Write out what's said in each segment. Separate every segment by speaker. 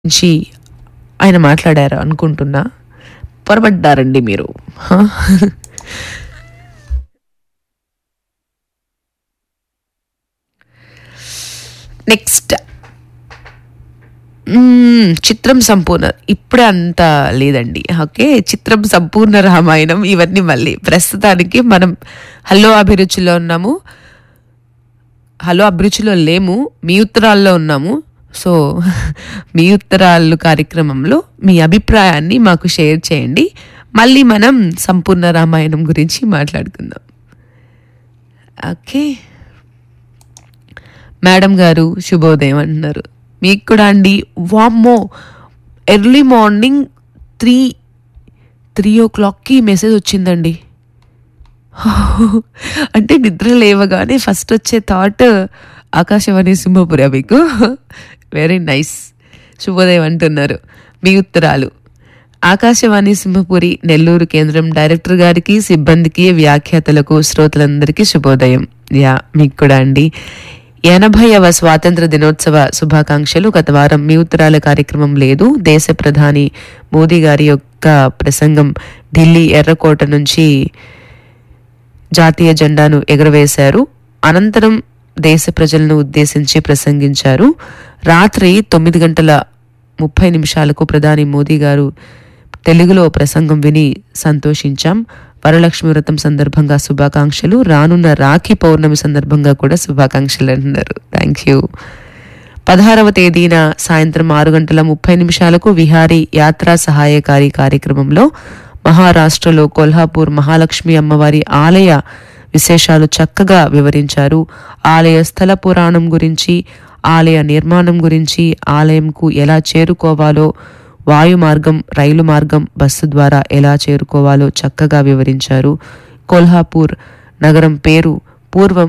Speaker 1: గురించి ఆయన మాట్లాడారు అనుకుంటున్నా పొరపడ్డారండి మీరు హ? నెక్స్ట్ మ్మ్, చిత్రం సంపూర్ణ ఇప్పుడే అంత లేదండి ఓకే చిత్రం సంపూర్ణ రామాయణం ఇవన్నీ మళ్ళీ ప్రస్తుతానికి మనం హలో అభిరుచిలో ఉన్నాము హలో అభిరుచిలో లేము మీ ఉత్తరాల్లో ఉన్నాము సో మీ ఉత్తరాలు కార్యక్రమంలో మీ అభిప్రాయాన్ని మాకు షేర్ చేయండి మళ్ళీ మనం సంపూర్ణ రామాయణం గురించి మాట్లాడుకుందాం ఓకే మేడం గారు శుభోదయం అంటున్నారు మీకు కూడా అండి వామ్మో early morning three three O క్లాక్కి మెసేజ్ వచ్చిందండి అంటే నిద్ర లేవగానే ఫస్ట్ వచ్చే థాట్ ఆకాశవాణి సింహపుర మీకు వెరీ నైస్ శుభోదయం అంటున్నారు మీ ఉత్తరాలు ఆకాశవాణి సింహపురి నెల్లూరు కేంద్రం డైరెక్టర్ గారికి సిబ్బందికి వ్యాఖ్యాతలకు శ్రోతలందరికీ శుభోదయం యా మీకు కూడా అండి ఎనభైవ స్వాతంత్ర దినోత్సవ శుభాకాంక్షలు గత వారం మీ ఉత్తరాల కార్యక్రమం లేదు దేశ ప్రధాని మోదీ గారి యొక్క ప్రసంగం ఢిల్లీ ఎర్రకోట నుంచి జాతీయ జెండాను ఎగురవేశారు అనంతరం దేశ ప్రజలను ఉద్దేశించి ప్రసంగించారు రాత్రి తొమ్మిది గంటల ముప్పై నిమిషాలకు ప్రధాని మోదీ గారు తెలుగులో ప్రసంగం విని సంతోషించాం వరలక్ష్మి వ్రతం సందర్భంగా శుభాకాంక్షలు రానున్న రాఖీ పౌర్ణమి సందర్భంగా కూడా శుభాకాంక్షలు అంటున్నారు థ్యాంక్ యూ పదహారవ తేదీన సాయంత్రం ఆరు గంటల ముప్పై నిమిషాలకు విహారీ యాత్రా సహాయకారి కార్యక్రమంలో మహారాష్ట్రలో కొల్హాపూర్ మహాలక్ష్మి అమ్మవారి ఆలయ విశేషాలు చక్కగా వివరించారు ఆలయ స్థల పురాణం గురించి ఆలయ నిర్మాణం గురించి ఆలయంకు ఎలా చేరుకోవాలో వాయు మార్గం రైలు మార్గం బస్సు ద్వారా ఎలా చేరుకోవాలో చక్కగా వివరించారు కొల్హాపూర్ నగరం పేరు పూర్వం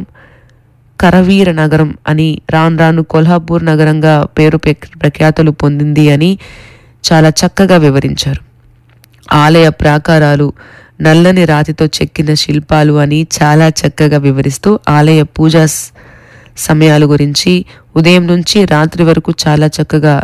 Speaker 1: కరవీర నగరం అని రాను రాను కొల్హాపూర్ నగరంగా పేరు ప్రఖ్య- ప్రఖ్యాతులు పొందింది అని చాలా చక్కగా వివరించారు ఆలయ ప్రాకారాలు నల్లని రాతితో చెక్కిన శిల్పాలు అని చాలా చక్కగా వివరిస్తూ ఆలయ పూజా స- సమయాల గురించి ఉదయం నుంచి రాత్రి వరకు చాలా చక్కగా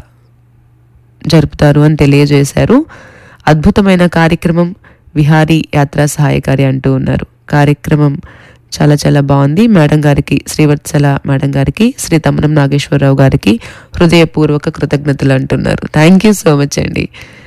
Speaker 1: జరుపుతారు అని తెలియజేశారు అద్భుతమైన కార్యక్రమం విహారీ యాత్రా సహాయకారి అంటూ ఉన్నారు కార్యక్రమం చాలా చాలా బాగుంది మేడం గారికి శ్రీవత్సల మేడం గారికి శ్రీ తమ్మనం నాగేశ్వరరావు గారికి హృదయపూర్వక కృతజ్ఞతలు అంటున్నారు థ్యాంక్ యూ సో మచ్ అండి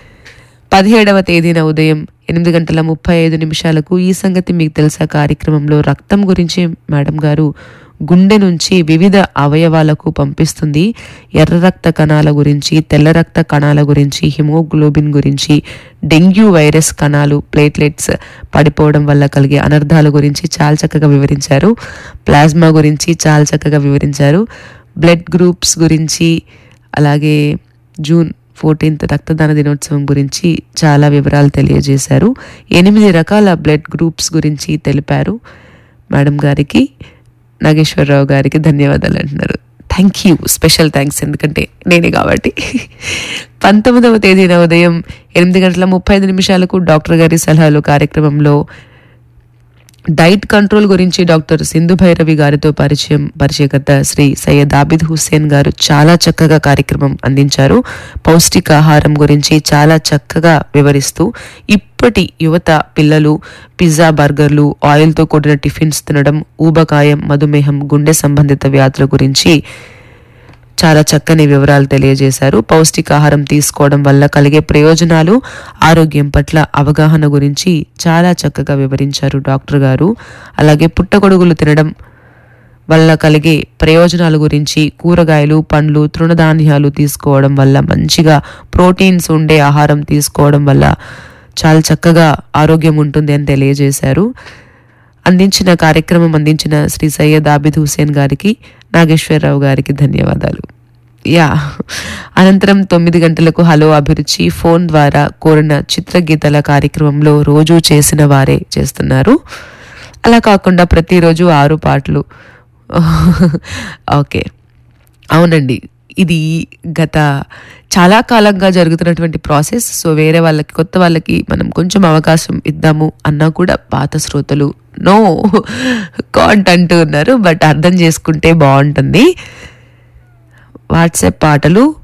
Speaker 1: పదిహేడవ తేదీన ఉదయం ఎనిమిది గంటల ముప్పై ఐదు నిమిషాలకు ఈ సంగతి మీకు తెలుసా కార్యక్రమంలో రక్తం గురించి మేడం గారు గుండె నుంచి వివిధ అవయవాలకు పంపిస్తుంది ఎర్ర రక్త కణాల గురించి తెల్ల రక్త కణాల గురించి హిమోగ్లోబిన్ గురించి డెంగ్యూ వైరస్ కణాలు ప్లేట్లెట్స్ పడిపోవడం వల్ల కలిగే అనర్థాల గురించి చాలా చక్కగా వివరించారు ప్లాస్మా గురించి చాలా చక్కగా వివరించారు బ్లడ్ గ్రూప్స్ గురించి అలాగే జూన్ ఫోర్టీన్త్ రక్తదాన దినోత్సవం గురించి చాలా వివరాలు తెలియజేశారు ఎనిమిది రకాల బ్లడ్ గ్రూప్స్ గురించి తెలిపారు మేడం గారికి నాగేశ్వరరావు గారికి ధన్యవాదాలు అంటున్నారు థ్యాంక్ యూ స్పెషల్ థ్యాంక్స్ ఎందుకంటే నేనే కాబట్టి పంతొమ్మిదవ తేదీన ఉదయం ఎనిమిది గంటల ముప్పై ఐదు నిమిషాలకు డాక్టర్ గారి సలహాలు కార్యక్రమంలో డైట్ కంట్రోల్ గురించి డాక్టర్ సింధు భైరవి గారితో పరిచయం పరిచయకర్త శ్రీ సయ్యద్ ఆబిద్ హుస్సేన్ గారు చాలా చక్కగా కార్యక్రమం అందించారు పౌష్టికాహారం గురించి చాలా చక్కగా వివరిస్తూ ఇప్పటి యువత పిల్లలు పిజ్జా బర్గర్లు ఆయిల్తో కూడిన టిఫిన్స్ తినడం ఊబకాయం మధుమేహం గుండె సంబంధిత వ్యాధుల గురించి చాలా చక్కని వివరాలు తెలియజేశారు పౌష్టికాహారం తీసుకోవడం వల్ల కలిగే ప్రయోజనాలు ఆరోగ్యం పట్ల అవగాహన గురించి చాలా చక్కగా వివరించారు డాక్టర్ గారు అలాగే పుట్టగొడుగులు తినడం వల్ల కలిగే ప్రయోజనాల గురించి కూరగాయలు పండ్లు తృణధాన్యాలు తీసుకోవడం వల్ల మంచిగా ప్రోటీన్స్ ఉండే ఆహారం తీసుకోవడం వల్ల చాలా చక్కగా ఆరోగ్యం ఉంటుంది అని తెలియజేశారు అందించిన కార్యక్రమం అందించిన శ్రీ సయ్యద్ ఆబిద్ హుసేన్ గారికి నాగేశ్వరరావు గారికి ధన్యవాదాలు యా అనంతరం తొమ్మిది గంటలకు హలో అభిరుచి ఫోన్ ద్వారా కోరిన చిత్రగీతల కార్యక్రమంలో రోజు చేసిన వారే చేస్తున్నారు అలా కాకుండా ప్రతిరోజు ఆరు పాటలు ఓకే అవునండి ఇది గత చాలా కాలంగా జరుగుతున్నటువంటి ప్రాసెస్ సో వేరే వాళ్ళకి కొత్త వాళ్ళకి మనం కొంచెం అవకాశం ఇద్దాము అన్నా కూడా పాత శ్రోతలు నో కాంట్ అంటూ ఉన్నారు బట్ అర్థం చేసుకుంటే బాగుంటుంది వాట్సాప్ పాటలు